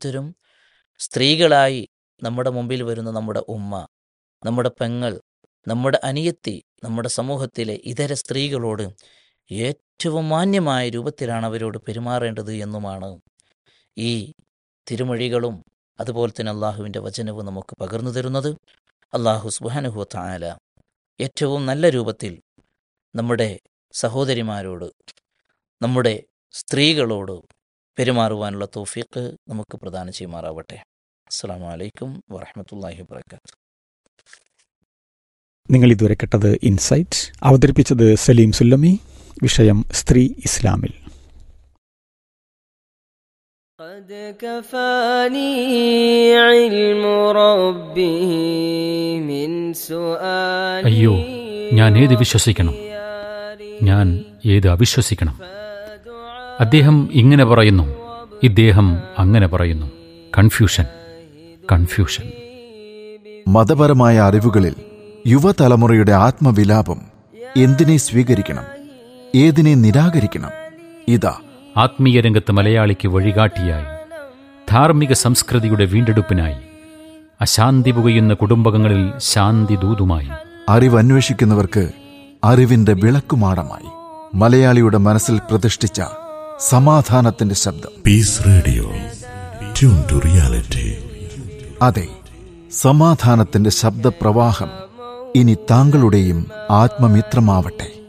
ഓരോരുത്തരും സ്ത്രീകളായി നമ്മുടെ മുമ്പിൽ വരുന്ന നമ്മുടെ ഉമ്മ നമ്മുടെ പെങ്ങൾ നമ്മുടെ അനിയത്തി നമ്മുടെ സമൂഹത്തിലെ ഇതര സ്ത്രീകളോട് ഏറ്റവും മാന്യമായ രൂപത്തിലാണ് അവരോട് പെരുമാറേണ്ടത് എന്നുമാണ് ഈ തിരുമൊഴികളും അതുപോലെ തന്നെ അള്ളാഹുവിൻ്റെ വചനവും നമുക്ക് പകർന്നു തരുന്നത് അള്ളാഹു സുബാനുഹു താല ഏറ്റവും നല്ല രൂപത്തിൽ നമ്മുടെ സഹോദരിമാരോട് നമ്മുടെ സ്ത്രീകളോട് പെരുമാറുവാനുള്ള തോഫീക്ക് നമുക്ക് പ്രദാനം ചെയ്യുമാറാവട്ടെ അസ്സാം വലൈക്കും വറഹമത്തല്ലാഹി വാത്തു നിങ്ങൾ ഇതുവരെ കേട്ടത് ഇൻസൈറ്റ് അവതരിപ്പിച്ചത് സലീം സുല്ലമി വിഷയം സ്ത്രീ ഇസ്ലാമിൽ قد كفاني علم ربه من سؤالي അയ്യോ ഞാൻ ഏത് വിശ്വസിക്കണം ഞാൻ ഏത് അവിശ്വസിക്കണം അദ്ദേഹം ഇങ്ങനെ പറയുന്നു ഇദ്ദേഹം അങ്ങനെ പറയുന്നു കൺഫ്യൂഷൻ കൺഫ്യൂഷൻ മതപരമായ അറിവുകളിൽ യുവതലമുറയുടെ ആത്മവിലാപം എന്തിനെ സ്വീകരിക്കണം ഏതിനെ നിരാകരിക്കണം ഇതാ ആത്മീയ രംഗത്ത് മലയാളിക്ക് വഴികാട്ടിയായി ധാർമ്മിക സംസ്കൃതിയുടെ വീണ്ടെടുപ്പിനായി അശാന്തി പുകയുന്ന കുടുംബങ്ങളിൽ ശാന്തി ദൂതുമായി അറിവന്വേഷിക്കുന്നവർക്ക് അറിവിന്റെ വിളക്കുമാടമായി മലയാളിയുടെ മനസ്സിൽ പ്രതിഷ്ഠിച്ച സമാധാനത്തിന്റെ ശബ്ദം Peace Radio. Tune to reality. അതെ സമാധാനത്തിന്റെ ശബ്ദപ്രവാഹം ഇനി താങ്കളുടെയും ആത്മമിത്രമാവട്ടെ